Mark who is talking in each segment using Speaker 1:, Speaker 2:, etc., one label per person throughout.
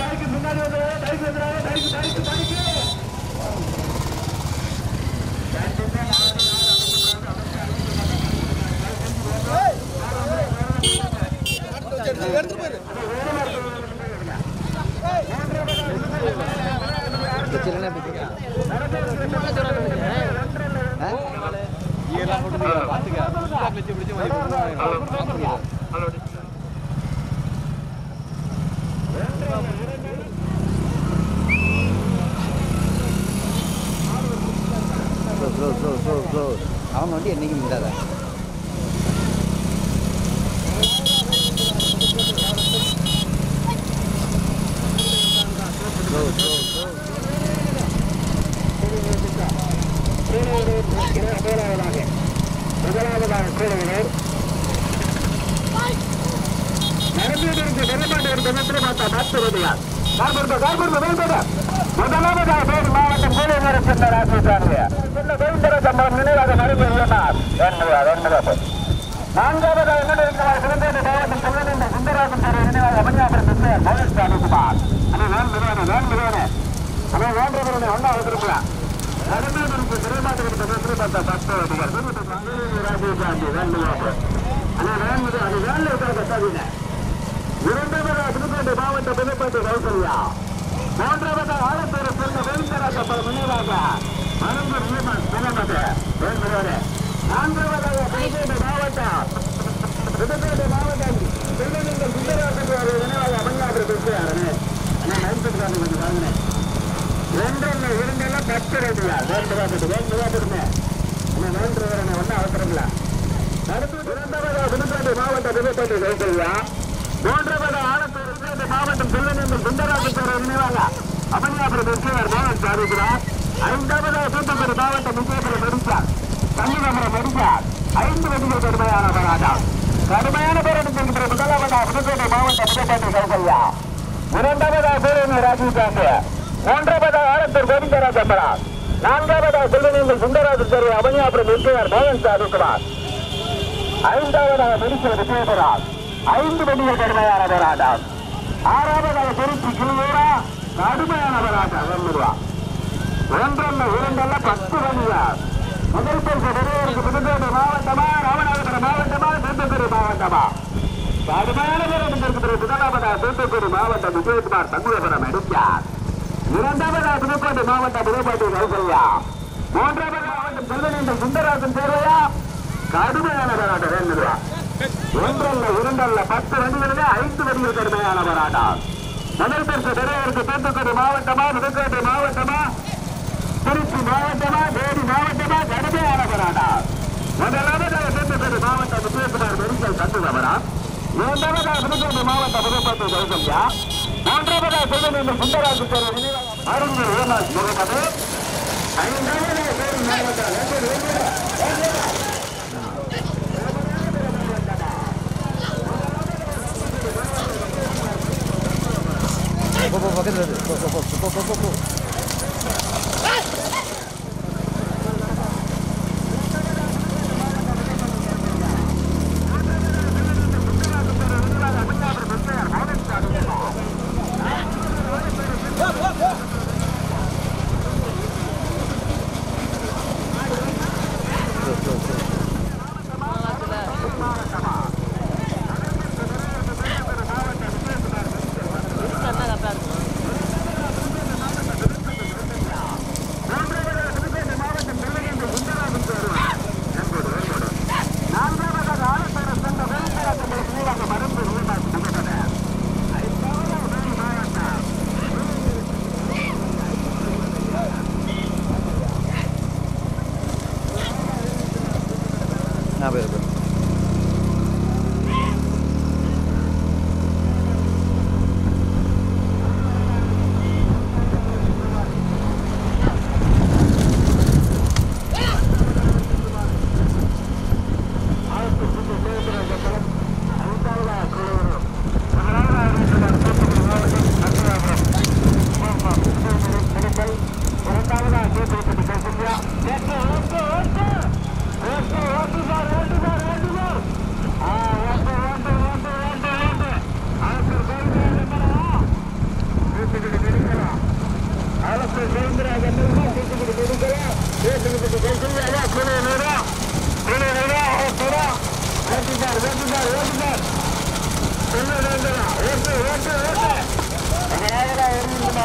Speaker 1: தடிக்கு முன்னாடி வந்து தடிக்கு வந்துடுறாங்க தடிக்கு தடிக்கு தடிக்கு
Speaker 2: bro bro bro bro bro அவன் வண்டி என்னைக்கும் இல்லாத ப்ரோ ப்ரோ ப்ரோ
Speaker 1: முதலாவதாக முதலாவதாக கூறுகிறேன் நடந்ததற்கு வெளிப்பாட்டு தினத்தில் பார்த்தா பார்த்து வருகிறார் கார்புர்ப கார்புர்ப வேண்டத முதலாவதாக பேர் மாவட்டம் கோழிமர சென்ற ராசிசாமிய சென்ற கோவிந்தர சம்பளம் நினைவாக மறுபடியார் வேண்டுவா வேண்டுவா நான்காவதாக என்ன இருக்கிறார் சிறந்த மாவட்டம் செல்வன் சுந்தராசன் சார் நினைவாக மணியாபுரம் சிஸ்டர் மோகன்சாமி குமார் அண்ணா வேன் மிருவானே வேன் மிருவானே அண்ணா வேண்டவரனே ஒன்றா வந்துருக்கலாம் நடந்ததற்கு சிறைமாட்டத்திற்கு தினத்தில் பார்த்தா பார்த்து வருகிறார் ராஜீவ்காந்தி வேண்டுவா அண்ணா வேன் மிருவா அது வேன்ல இருக்கிற கட்டாதீங்க இரண்டாவது புதுக்கோட்டை மாவட்ட புதுக்கோட்டை கௌசல்யா மூன்றாவது ஆலத்தூர் சேர்ந்த வேலுந்தராஜ முன்னதாக மருந்தூர் நியமன் சின்னமது வேண்டுகிறே நான்காவதாக புதுக்கோட்டை மாவட்டம் புதுக்கோட்டை மாவட்டம் திருநெல்வேலி சுந்தராஜன் நினைவாக அமைஞ்சாடு பேசுகிறாரு நைட்டுக்காரங்க கொஞ்சம் வாங்கினேன் ரெண்டு இரண்டெல்லாம் பத்து ரேட்டுல வேண்டு ரூபாய் வேண்டு ரூபாய் கொடுங்க வேண்டு ரூபாய் ஒன்றும் அவசரங்களா அடுத்து இரண்டாவது புதுக்கோட்டை மாவட்ட புதுக்கோட்டை கௌசல்யா மூன்றாவது ஆலத்தூர் புதுக்கோட்டை மாவட்டம் திருநெல்வேலி சுந்தராஜன் நினைவாக அமனியாபுரம் வெற்றியார் மோகன் சாதிக்கிறார் ஐந்தாவது தூத்துக்குடி மாவட்டம் விஜயபுரம் மெடிக்கார் தள்ளிதபுரம் மெடிக்கார் ஐந்து வெற்றிகள் கடுமையான போராட்டம் கடுமையான போராட்டத்திற்கு பிறகு முதலாவதா புதுக்கோட்டை மாவட்டம் புதுக்கோட்டை கௌசல்யா இரண்டாவதா பேரணி ராஜீவ்காந்தி மூன்றாவதா ஆலத்தூர் கோவிந்தராஜ் அம்பரார் நான்காவதா திருநெல்வேலி சுந்தராஜன் தெரு அமனியாபுரம் வெற்றியார் மோகன் சாதிக்கிறார் ஐந்தாவதாக மெடிக்கல் விஜயபுரம் ஐந்து வெடிகள் கடுமையான போராட்டம் ஆறாவதாக திருச்சி கிளியூரா கடுமையான போராட்டம் வெண்முருவா ஒன்றல்ல இரண்டல்ல பத்து வழியா முதல் பரிசு பெரியவருக்கு புதுக்கோட்டை மாவட்டமா ராமநாதபுரம் மாவட்டமா தூத்துக்குடி மாவட்டமா கடுமையான போராட்டத்திற்கு முதலாவதா தூத்துக்குடி மாவட்டம் விஜயகுமார் தங்குதபுரம் எடுத்தார் இரண்டாவதா புதுக்கோட்டை மாவட்டம் புதுக்கோட்டை கௌசல்யா மூன்றாவது மாவட்டம் செல்வனேந்த சுந்தராஜன் சேர்வையா கடுமையான போராட்டம் வேண்டுவா ஒன்றல்ல இரண்டல்ல பத்து வண்டிகளிலே ஐந்து வண்டிகள் கடுமையான போராட்டம் முதல் பரிசு பெரியவருக்கு தூத்துக்குடி மாவட்டமா புதுக்கோட்டை மாவட்டமா திருச்சி மாவட்டமா தேனி மாவட்டமா கடுமையான போராட்டம் முதலாவதாக தூத்துக்குடி மாவட்டம் விஜயகுமார் மெடிக்கல் கண்டுதவரா இரண்டாவதாக புதுக்கோட்டை மாவட்டம் புதுக்கோட்டை கௌசல்யா மூன்றாவதாக செல்வனேந்த சுந்தராஜன் சேர்வை அருண் ஏமாஸ் முகமது ஐந்தாவதாக தேனி மாவட்டம்
Speaker 2: போ போ பக்கத்தில் இரு. போ போ போ போ போ போ ப்ரோ ப்ரோ ப்ரோ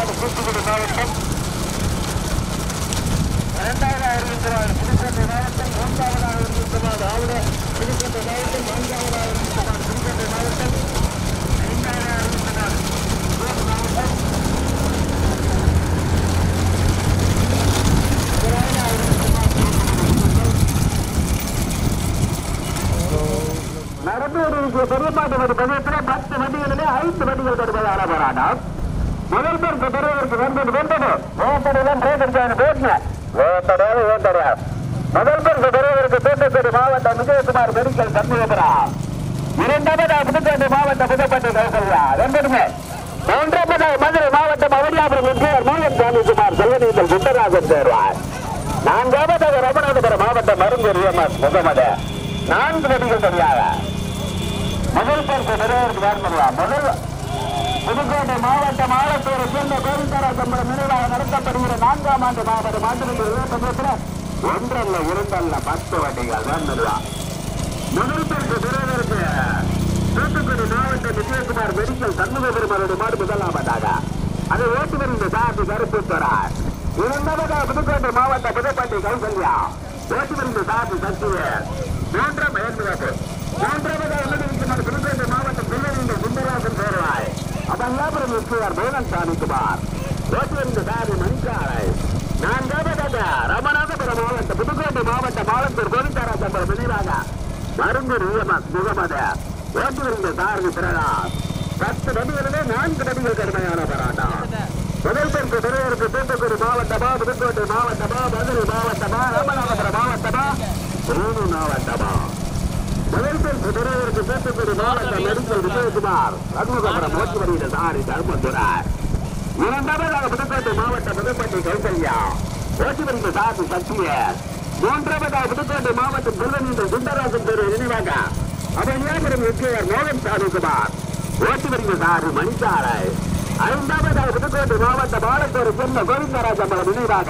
Speaker 1: மாடு தூத்துக்குடி மாவட்டம் இரண்டாவதாக இருக்கிறார் புதுக்கோட்டை மாவட்டம் மூன்றாவதாக இருக்கிறார் ஆவுட புதுக்கோட்டை மாவட்டம் நான்காவதாக இருக்கிறார் புதுக்கோட்டை மாவட்டம் ஐந்தாவதாக இருக்கிறார் ஈரோடு மாவட்டம் நடந்தேறிய பெரியப்பாட்டு ஒரு பதியத்தில் பத்து வண்டிகளிலே ஐந்து வண்டிகள் தருவதான போராட்டம் முதல் பேர் பெரியவருக்கு வந்தது வந்தது வேட்டடைதான் பேட்டிருக்காங்க பேட்டின வேட்டடையாது வேட்டடையா முதல் பேர் பெரியவருக்கு தூத்துக்குடி மாவட்டம் விஜயகுமார் மெடிக்கல் சண்முகபுரம் இரண்டாவதாக புதுக்கோட்டை மாவட்டம் புதுப்பட்டி கௌசல்யா ரெண்டுமே மூன்றாவதாக மதுரை மாவட்டம் அவனியாபுரம் எம்ஜிஆர் மோகன் சாமிக்குமார் செல்வநீந்தல் குண்டராஜன் சேர்வார் நான்காவதாக ராமநாதபுரம் மாவட்டம் மருந்தூர் எம்எஸ் முகமது நான்கு வண்டிகள் சரியாக முதல் பரிசு பெறுவதற்கு வேறுபடலாம் முதல் புதுக்கோட்டை மாவட்டம் ஆலத்தூரை சேர்ந்த கோவிந்தரா சம்பளம் நினைவாக நடத்தப்படுகிற நான்காம் ஆண்டு மாவட்ட மாநிலத்தில் ஒன்றல்ல இரண்டல்ல பத்து வண்டிகள் வேண்டுவா முதல் பரிசு பெறுவதற்கு தூத்துக்குடி மாவட்டம் விஜயகுமார் மெடிக்கல் சண்முக பெருமாளுடைய மாடு முதலாவதாக அதை ஓட்டு வருகின்ற சார்பு கருப்பு தொடர் இரண்டாவதாக புதுக்கோட்டை மாவட்ட புதுப்பட்டி கௌசல்யா ஓட்டு வருகின்ற சார்பு சத்துவேல் மூன்றாம் மேல்முகப்பு மூன்றாவதாக உள்ளிருக்கிறார் புதுக்கோட்டை மாவட்டம் பிள்ளை சுந்தராசன் பேருவாய் அதல்லாபுரம் இருக்கிறார் மோகன் சாமிக்குமார் ஓட்டு வருகின்ற சார்பு மணிக்காரை நான்காவதாக ராமநாதபுரம் மாவட்டம் புதுக்கோட்டை மாவட்டம் மாவட்டூர் கோவிந்தாரா சம்பரம் நினைவாக மருந்தூர் இஎம்எஸ் முகமது ஓட்டு வருகின்ற சார்பு பிரகாஷ் பத்து நடிகளிலே நான்கு நடிகள் கடுமையான போராட்டம் முதல் பெருக்கு பெரியவருக்கு தூத்துக்குடி மாவட்டமா புதுக்கோட்டை மாவட்டமா மதுரை மாவட்டமா ராமநாதபுரம் மாவட்டமா தேனி மாவட்டமா முதல் பெருக்கு பெரியவருக்கு தூத்துக்குடி மாவட்டம் மெடிக்கல் விஜயகுமார் சண்முகபுரம் ஓட்டு வருகிற சாரி தர்மதுரை இரண்டாவதாக புதுக்கோட்டை மாவட்டம் புதுப்பட்டி கௌசல்யா ஓட்டு வருகிற சாரி சக்தியர் மூன்றாவதாக புதுக்கோட்டை மாவட்டம் திருவனந்தபுரம் சுந்தரராஜன் பேரு நினைவாக அவனியாபுரம் எஸ்கேஆர் மோகன் சாமிக்குமார் ஓட்டு வருகிற சாரு மணிசாரை ஐந்தாவதாக புதுக்கோட்டை மாவட்டம் ஆலத்தூர் சென்ன கோவிந்தராஜம்பலம் நினைவாக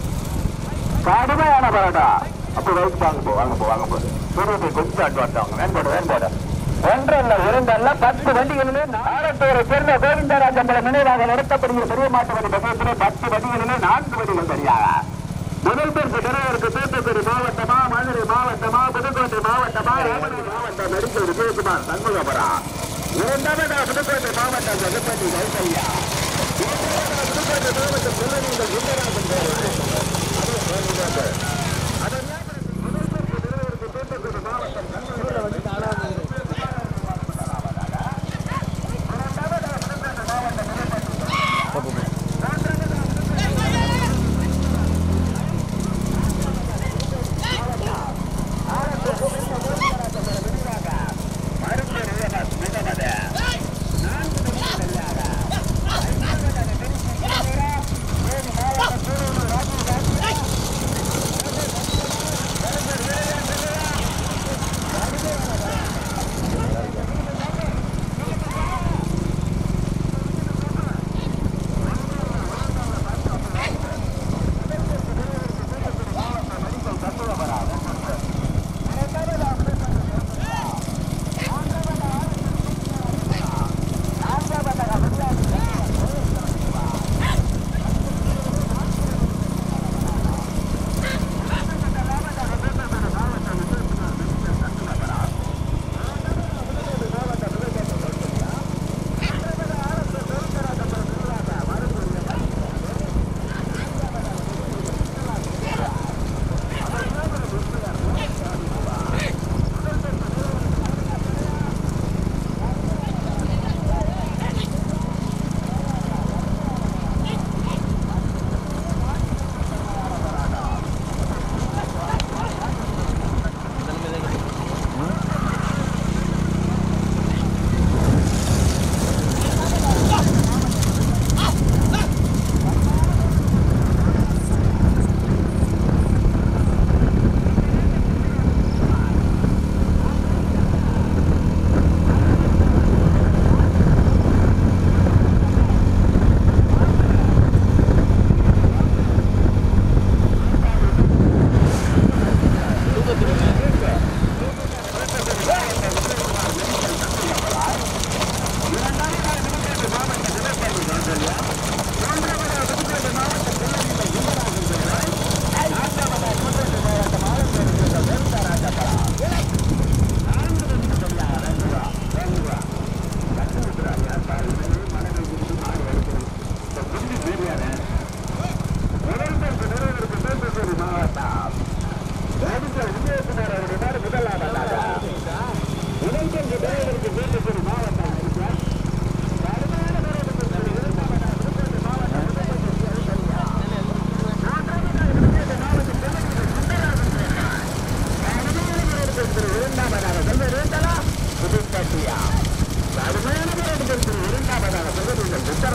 Speaker 1: கடுமையான போராட்டம் அப்போ வைத்து வாங்க போ வாங்க போ வாங்க போ சூரியத்தை கொஞ்சம் அட்வான்ஸ் வேண்போடு வேண்போடு ஒன்றல்ல இரண்டல்ல பத்து வண்டிகளிலே ஆலத்தூரை சேர்ந்த கோவிந்தராஜம்பலம் நினைவாக நடத்தப்படுகிற பெரிய மாட்டு வண்டி பக்கத்திலே பத்து வண்டிகளிலே நான்கு வண்டிகள் சரியாக முதல் பேருக்கு திரையருக்கு தூத்துக்குடி மாவட்டமா மதுரை மாவட்டமா புதுக்கோட்டை மாவட்டமா ராமநாதபுரம் மாவட்டம் மெடிக்கல் விஜயகுமார் சண்முகபுரம் இரண்டாவதா புதுக்கோட்டை மாவட்டம் ஜெகப்பட்டி கௌசல்யா மூன்றாவதா புதுக்கோட்டை மாவட்டம் திருநெல்வேலி சுந்தராஜன் பேரு. அது வேறுபாடு. அதன் ஞாபகம் முதல் பேருக்கு திரையருக்கு தூத்துக்குடி மாவட்டம் சண்முகபுரம். இரண்டாவதா புதுக்கோட்டை மாவட்டம்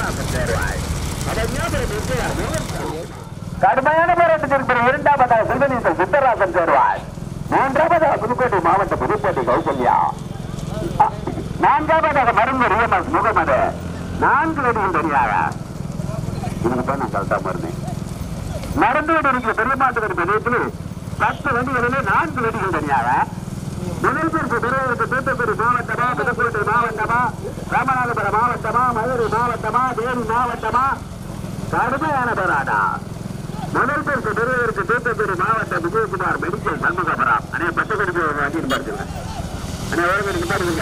Speaker 1: சுந்தரராசன் சேர்வாய் அதை ஞாபகம் இருக்கிறார் கடுமையான போராட்டத்திற்கு இரண்டாவதாக செல்வனீசன் சித்தராசன் சேர்வாய் மூன்றாவதாக புதுக்கோட்டை மாவட்ட புதுக்கோட்டை கௌசல்யா அ, நான்காவதாக மருந்து ரியமஸ் முகமது நான்கு வெடிகள் தனியாக இவங்க தான் நான் கரெக்டா மருந்தேன் நடந்து கொண்டிருக்கிற பெரியமாட்டு நிலையத்தில் பத்து வண்டிகளிலே நான்கு வெடிகள் தனியாக முதல்வருக்கு பெரியவருக்கு தூத்துக்குடி மாவட்டமா புதுக்கோட்டை மாவட்டமா ராமநாதபுரம் மாவட்டமா மதுரை மாவட்டமா தேனி மாவட்டமா கடுமையான போராட்டம் முதல் பேருக்கு பெரியவருக்கு தூத்துக்குடி மாவட்டம் விஜயகுமார் மெடிக்கல் சண்முகபுரம் அண்ணே பத்து கோடி ஒரு வண்டின்னு பாருங்க அண்ணே ஒரு கோடிக்கு பாருங்க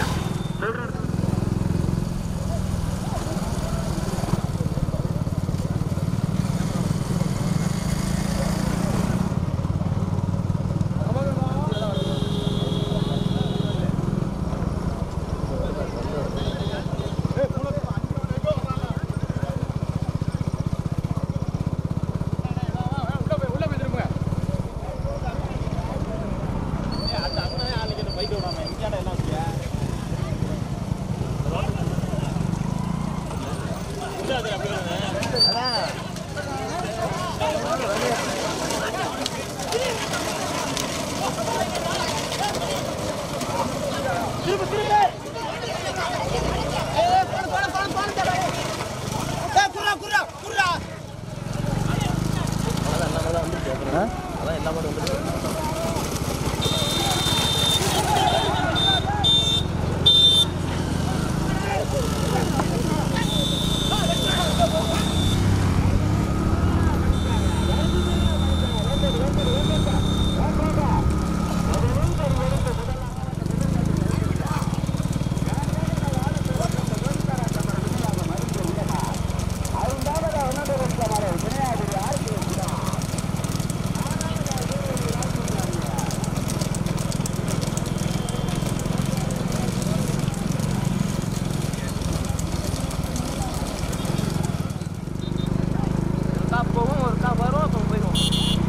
Speaker 3: போகும் ஒருக்கா வரும் அப்புறம் போயிடும்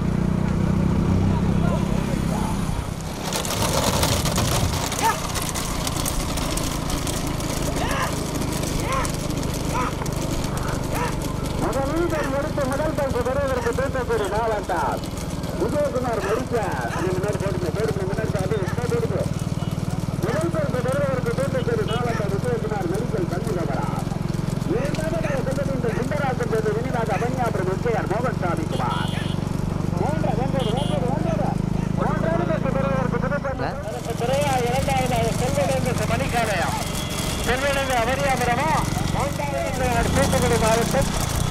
Speaker 1: முதலில் எடுத்த முதல் பரிசு பெறுவதற்கு தூத்துக்குடி மாவட்டம் விஜயகுமார் மெடிக்கல் அது முன்னாடி போடுங்க போடுங்க முன்னாடி அது என்ன போடுங்க முதல் பரிசு பெறுவதற்கு தூத்துக்குடி மாவட்டம் விஜயகுமார் மெடிக்கல் சண்முகபுரம் இரண்டாவதாக செல்வதிந்த சுந்தராசன் பேரு வினிதாக அபன்யாபுரம் விஜயன் மோகன்சாமி குமார் மூன்று ஒன்பது ஒன்பது ஒன்பது மூன்றாவது பரிசு பெறுவதற்கு புதுப்பட்டி திரையா இரண்டாவதாக செல்வதேந்த மணிக்காலயம் செல்வதேந்த அவரியாபுரமா மூன்றாவது தூத்துக்குடி மாவட்டம்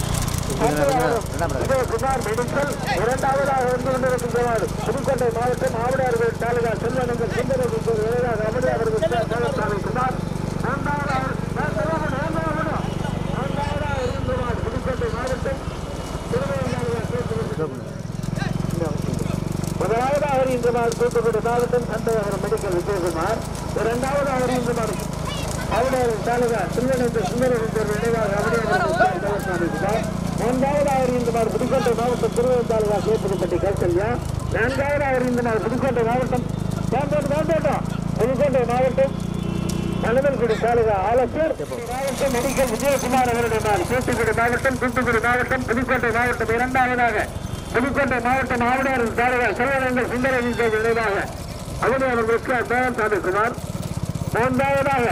Speaker 1: விஜயகுமார் மெடிக்கல் இரண்டாவதாக வந்து கொண்டிருக்கின்றனர் புதுக்கோட்டை மாவட்டம் ஆவடியார்கள் தாலுகா செல்வனங்கள் சுந்தரகுமார் விரைவாக அமடியார்கள் சேலசாமி குமார் மூன்றாவதாக மூன்றாவதாக இருந்துவார் புதுக்கோட்டை மாவட்டம் முதலாவதாக அறிந்தமார் தூத்துக்குடி மாவட்டம் சந்தேகர் மெடிக்கல் விஜயகுமார் இரண்டாவதாக அறிந்தமார் அவருடைய தாலுகா சில்லனைந்த சுந்தரகுமார் நினைவாக அவருடைய சேலசாமி குமார் மூன்றாவதாக அறிந்தமார் புதுக்கோட்டை மாவட்டம் திருவள்ளூர் தாலுகா சேத்துப்பட்டி கௌசல்யா நான்காவதாக அறிந்தமார் புதுக்கோட்டை மாவட்டம் வேண்டோட்டம் வேண்டோட்டம் புதுக்கோட்டை மாவட்டம் மலமல்குடி தாலுகா ஆலத்தூர் மாவட்டம் மெடிக்கல் விஜயகுமார் அவருடைய நாள் தூத்துக்குடி மாவட்டம் தூத்துக்குடி மாவட்டம் புதுக்கோட்டை மாவட்டம் இரண்டாவதாக புதுக்கோட்டை மாவட்டம் ஆவடியார் தாலுகா செல்வனங்கள் சுந்தரலிங்க நினைவாக அவருடைய அவர்களுக்கு அத்தான் சாமிக்குமார் மூன்றாவதாக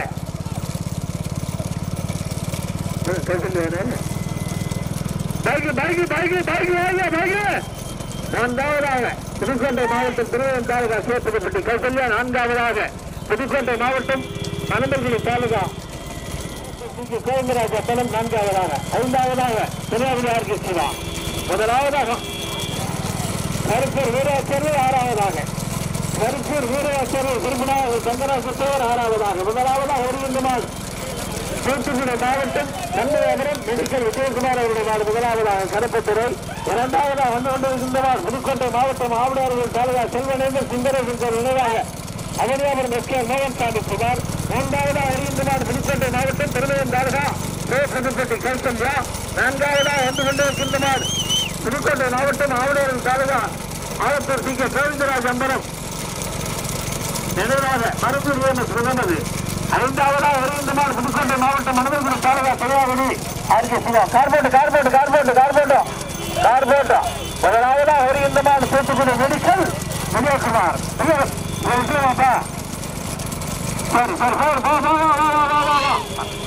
Speaker 1: பைக்கு பைக்கு பைக்கு பைக்கு வாங்க பைக்கு நான்காவதாக புதுக்கோட்டை மாவட்டம் திருவள்ளம் தாலுகா சேத்துப்பட்டி கௌசல்யா நான்காவதாக புதுக்கோட்டை மாவட்டம் மணந்தல்குடி தாலுகா கோவிந்தராஜ தலம் நான்காவதாக ஐந்தாவதாக திருவாரூர் கிருஷ்ணா முதலாவதாக கருப்பூர் வீராச்சேரி ஆறாவதாக கருப்பூர் வீராச்சேரி திருமணா சங்கராசுத்தவர் ஆறாவதாக முதலாவதாக ஒருங்கின்றமாள் தூத்துக்குடி மாவட்டம் நன்மையாபுரம் மெடிக்கல் விஜயகுமார் அவருடைய நாடு முதலாவதாக கடப்பத்துறை இரண்டாவதாக வந்து கொண்டிருக்கின்றவர் புதுக்கோட்டை மாவட்டம் ஆவடியார்கள் தாலுகா செல்வனேந்தர் சுந்தரசுந்தர் நினைவாக அவனியாபுரம் எஸ்கேஆர் மோகன்சாமி குமார் மூன்றாவதாக அறிகின்றனர் புதுக்கோட்டை மாவட்டம் திருமயம் தாலுகா கே புதுக்கோட்டை கருத்தந்திரா நான்காவதாக வந்து கொண்டிருக்கின்றனர் புதுக்கோட்டை மாவட்டம் ஆவடியார்கள் தாலுகா ஆலத்தூர் சி கே கோவிந்தராஜ் அம்பரம் நினைவாக மருத்துவ முகமது ஐந்தாவதா வருகின்றமான புதுக்கோட்டை மாவட்டம் மனதில் தாலுகா தலைவாகி ஆர்கே சிவா கார்போட்டு கார்போட்டு கார்போட்டு கார்போட்டம் கார்போட்டம் முதலாவதா வருகின்றமான தூத்துக்குடி மெடிக்கல் விஜயகுமார் விஜயமாப்பா சரி சரி சரி போ போ வா வா வா வா வா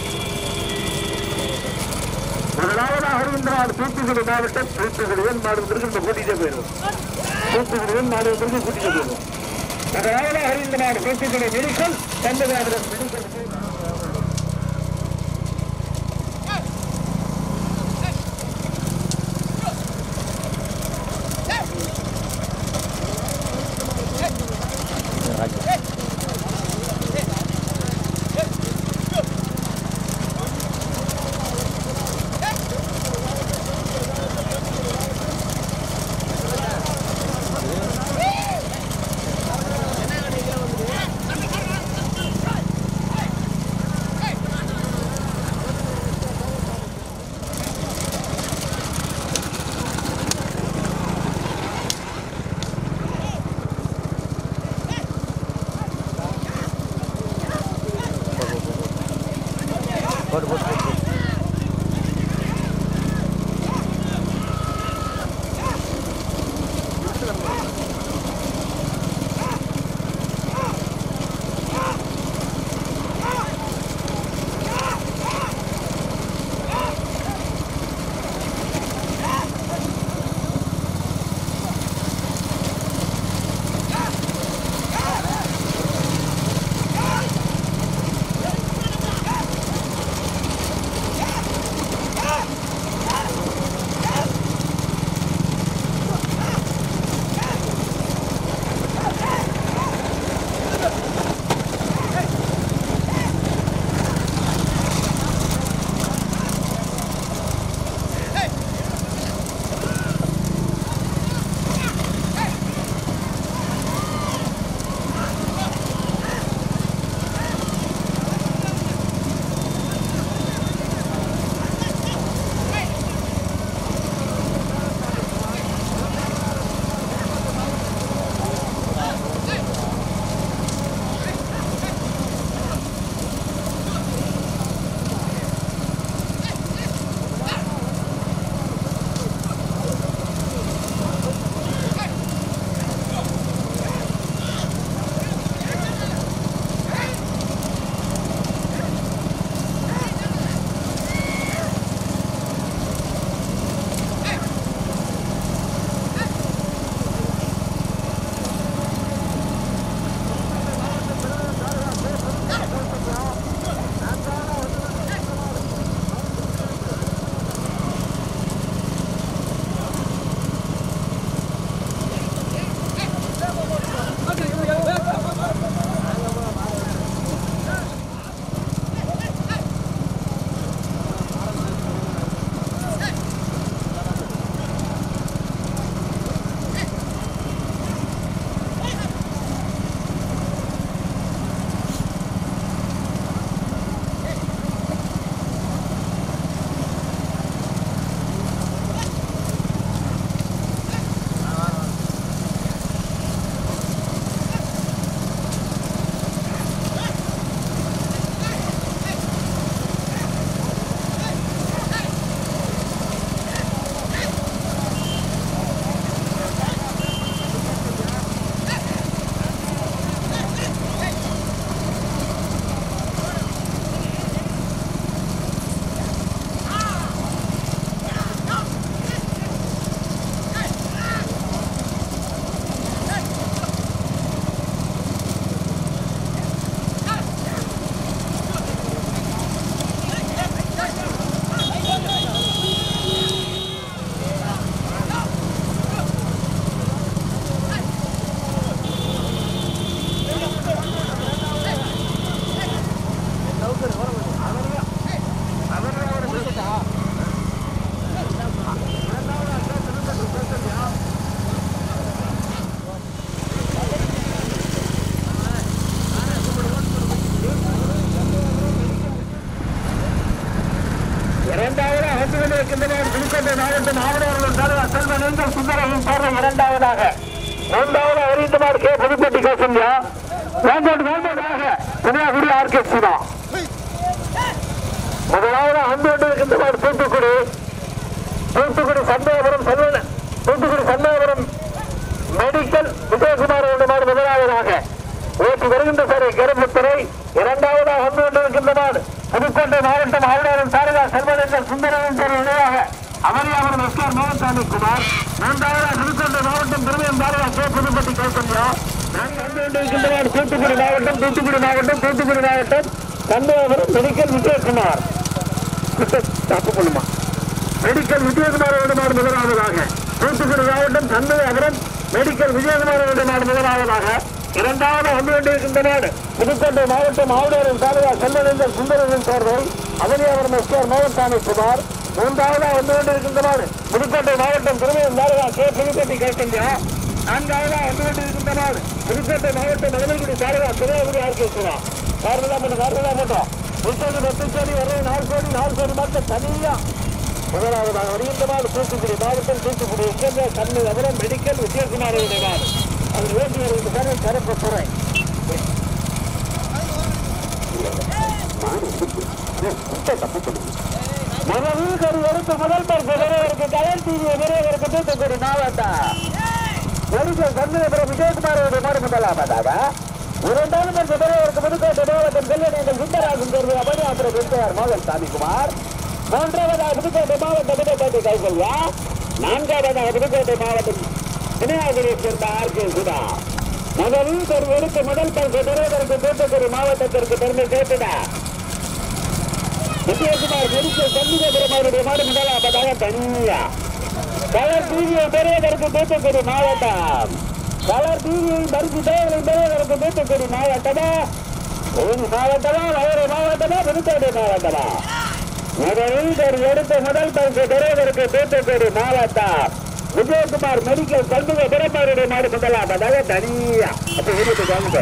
Speaker 1: முதலாவதா வருகின்றமான தூத்துக்குடி மாவட்டம் தூத்துக்குடியன் மாவட்டத்திற்கு இந்த கூட்டிகிட்டே போயிடும் தூத்துக்குடியன் மாவட்டத்திற்கு கூட்டிகிட்டே போயிடும் முதலாவதா வருகின்றமான தூத்துக்குடி மெடிக்கல் கந்தகாபுரம் மெடிக்கல்
Speaker 2: போட்டு போட்டு போட்டு இரண்டாவது அகத்துவில் இருக்கின்றன புதுக்கோட்டை மாவட்டம் ஆவணவர்கள் தாலுகா செல்வனேந்தர் சுந்தரவின் பார்வை இரண்டாவதாக மூன்றாவது அறிந்தமார் கே புதுப்பட்டி கேசன்யா வேண்டோடு வேண்டோடாக
Speaker 1: கன்னியாகுடி ஆர்கே சிவா முதலாவது அன்போடு இருக்கின்ற மாடு தூத்துக்குடி தூத்துக்குடி சந்தேகபுரம் செல்வன் தூத்துக்குடி சந்தேகபுரம் மெடிக்கல் விஜயகுமார் மாடு முதலாவதாக ஓட்டி வருகின்ற சாரை கரும்புத்துறை இரண்டாவதாக வந்து கொண்டிருக்கின்ற நாடு புதுக்கோட்டை மாவட்டம் ஆளுநரும் சாரதா செல்வதேசர் சுந்தரன் சார் இணையாக அமரியாபுரம் எஸ்ஆர் மோகன்சாமி குமார் மூன்றாவதாக புதுக்கோட்டை மாவட்டம் திருமையம் சாரதா கே புதுப்பட்டி கைத்தஞ்சம் நான்கு வந்து கொண்டிருக்கின்ற நாடு தூத்துக்குடி மாவட்டம் தூத்துக்குடி மாவட்டம் தூத்துக்குடி மாவட்டம் சந்தேகபுரம் மெடிக்கல் விஜயகுமார் தப்பு பண்ணுமா மெடிக்கல் விஜயகுமார் விடுமாறு முதலாவதாக தூத்துக்குடி மாவட்டம் சந்தேகபுரம் மெடிக்கல் விஜயகுமார் விடுமாறு முதலாவதாக இரண்டாவது வந்து கொண்டிருக்கின்ற நாடு புதுக்கோட்டை மாவட்டம் ஆளுநரின் சாலையா செல்வதேந்தர் சுந்தரன் சேர்வை அவனியாபுரம் எஸ்ஆர் மோகன்சாமி குமார் மூன்றாவதாக வந்து கொண்டிருக்கின்ற நாடு புதுக்கோட்டை மாவட்டம் திருமையம் சாலையா கே புதுக்கோட்டை கேட்கின்றா நான்காவதாக வந்து கொண்டிருக்கின்ற நாடு புதுக்கோட்டை மாவட்டம் மதுரைக்குடி சாலையா திருவாபுரி ஆர்கேஸ்வரா காரணம் பண்ண காரணம் பண்ணோம் முப்பது பத்து கோடி வரை நாலு கோடி நாலு கோடி மட்டும் தனியா முதலாவதாக வருகின்ற நாடு தூத்துக்குடி மாவட்டம் தூத்துக்குடி உட்கார்ந்த கண்ணு நகரம் மெடிக்கல் விஜயகுமார் நாடு அது வேண்டி வருகின்ற சிறப்பு துறை முதலில் ஒரு எடுத்து முதல் பரிசு பெறுவதற்கு கலர் டிவி பெறுவதற்கு தூத்துக்குடி மாவட்டம் மெடிக்கல் கண்ணபுரம் விஜயகுமாரோட மாடு முதலாவதாக இரண்டாவது பரிசு பெறுவதற்கு புதுக்கோட்டை மாவட்டம் செல்வனேந்தல் சுந்தராஜன் தேர்வு அபனியாபுரம் விஜயார் மோகன் சாமிக்குமார் மூன்றாவதாக புதுக்கோட்டை மாவட்டம் புதுக்கோட்டை கைகல்யா நான்காவதாக புதுக்கோட்டை மாவட்டம் விநாயகரை சேர்ந்த ஆர் கே சுதா முதலில் ஒரு எடுத்து முதல் பரிசு பெறுவதற்கு தூத்துக்குடி மாவட்டத்திற்கு பெருமை சேர்த்துடா விஜயகுமார் மெடிக்கல் சண்முகபுரம் அவருடைய மாடு முதலாவதாக தனியா கலர் டிவியை பெறுவதற்கு தூத்துக்குடி மாவட்டம் கலர் டிவியை பரிசு தேவையை பெறுவதற்கு தூத்துக்குடி மாவட்டமா ஒரு மாவட்டமா வயறு மாவட்டமா புதுக்கோட்டை மாவட்டமா முதலில் ஒரு எடுத்த முதல் பரிசு பெறுவதற்கு தூத்துக்குடி மாவட்டம் விஜயகுமார் மெடிக்கல் சண்முக பெருமாருடைய மாடு முதலாவதாக தனியா அப்ப வீட்டுக்கு வாங்க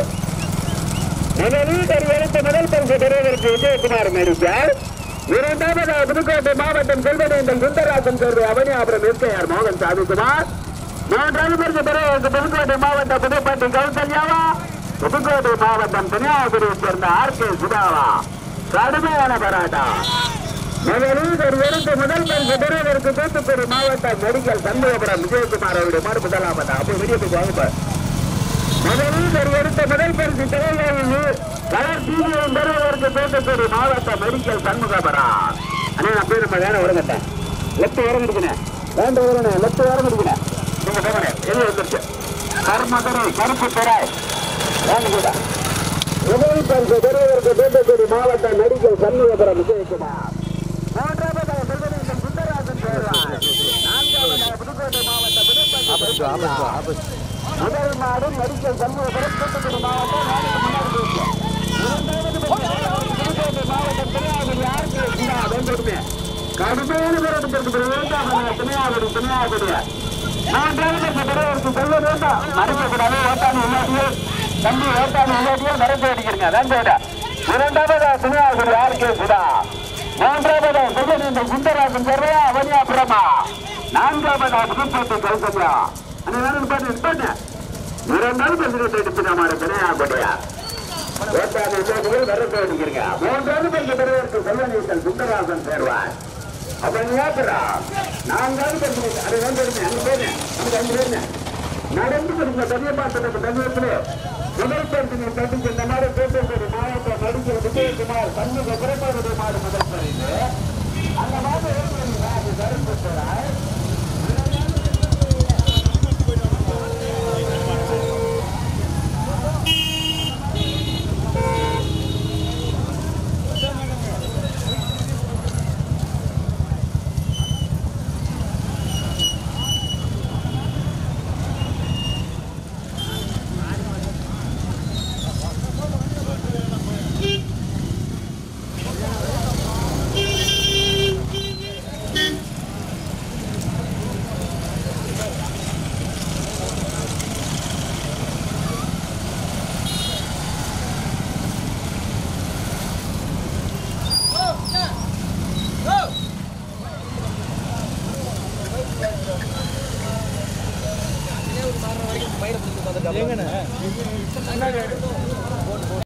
Speaker 1: முதலில் ஒரு எடுத்த முதல் பரிசு பெறுவதற்கு விஜயகுமார் மெடிக்கல் இரண்டாவதாக புதுக்கோட்டை மாவட்டம் செல்வனேந்தன் சுந்தரராஜன் தேர்வு அவனியாபுரம் எஸ்கைஆர் மோகன் சாமிக்குமார் மூன்றாவது பரிசு பெறுவதற்கு புதுக்கோட்டை மாவட்டம் புதுப்பட்டி கௌசல்யாவா புதுக்கோட்டை மாவட்டம் கன்னியாகுமரியை சேர்ந்த ஆர் கே சுதாவா கடுமையான போராட்டம் முதலில் ஒரு எடுத்து முதல் பரிசு பெறுவதற்கு தூத்துக்குடி மாவட்டம் மெடிக்கல் சண்முகபுரம் விஜயகுமார் அவருடைய மாடு முதலாவதா அப்போ வீடியோக்கு வாங்க முதலில் ஒரு எடுத்த முதல் பரிசு திரையில் கலர் டிவியும் பெறுவதற்கு தூத்துக்குடி மாவட்ட மெடிக்கல் சண்முகபுரம் அண்ணா நான் போய் நம்ம வேலை உறங்கட்டேன் லெஃப்ட் உரம் இருக்குண்ணே வேண்ட உரண்ணே லெஃப்ட் உரம் இருக்குண்ணே நீங்க போகணே எது வந்துருச்சு கருமதுரை கருப்பு துறை வேண்டு கூட முதல் பரிசு பெறுவதற்கு தூத்துக்குடி மாவட்ட மெடிக்கல் சண்முகபுரம் விஜயகுமார் மூன்றாவதாக செல்வனேந்தன் சுந்தரராஜன் சேர்வார் நான்காவதாக புதுக்கோட்டை மாவட்ட புதுப்பட்டி முதல் மாடு மெடிக்கல் சண்முகபுரம் தூத்துக்குடி மாவட்டம் நாளைக்கு முன்னாடி போயிருக்கு. இரண்டாவது பரிசு புதுக்கோட்டை மாவட்டம் திருநாகூர் யாருக்கு இருக்குதா? வேண்டுமே. கடுமையான போராட்டத்திற்கு பிறகு இரண்டாவது திருநாகூர் திருநாகூர் மூன்றாவது பரிசு பெறுவதற்கு செல்வ வேண்டாம் மறுக்கக்கூடாது ஓட்டாணி இல்லாட்டியே தம்பி ஓட்டாணி இல்லாட்டியே மறுத்து அடிக்கிறீங்க வேண்டாம் இரண்டாவது திருநாகூர் யாருக்கு இருக்குதா மூன்றாவது செல்வன் சுந்தராஜன் சேர்வையா அவனியாபுரமா நான்காவது புதுப்பேட்டை கௌசல்யா அந்த வேணும் பாட்டு பாட்டு இரண்டாவது பரிசு எடுத்து நம்ம பிணையா கொடையா ஓட்டாது இல்லைகள் வரத்து அடிக்கிறீங்க மூன்றாவது பரிசு பெறுவதற்கு செல்வனீசன் சுந்தராசன் சேர்வார் அப்ப நீ ஏத்துறா நான்காவது பரிசு அது வந்து அங்க போயிருந்தேன் நமக்கு அங்க போயிருந்தேன் நடந்து கொடுங்க தனியை பார்த்து தமிழத்துல முதல் பரிசு நீ தட்டி இந்த மாதிரி தூத்துக்குடி மாவட்ட நடிகர் விஜயகுமார் சண்முக பிறப்பாருடைய மாடு முதல் பரிசு அந்த மாடு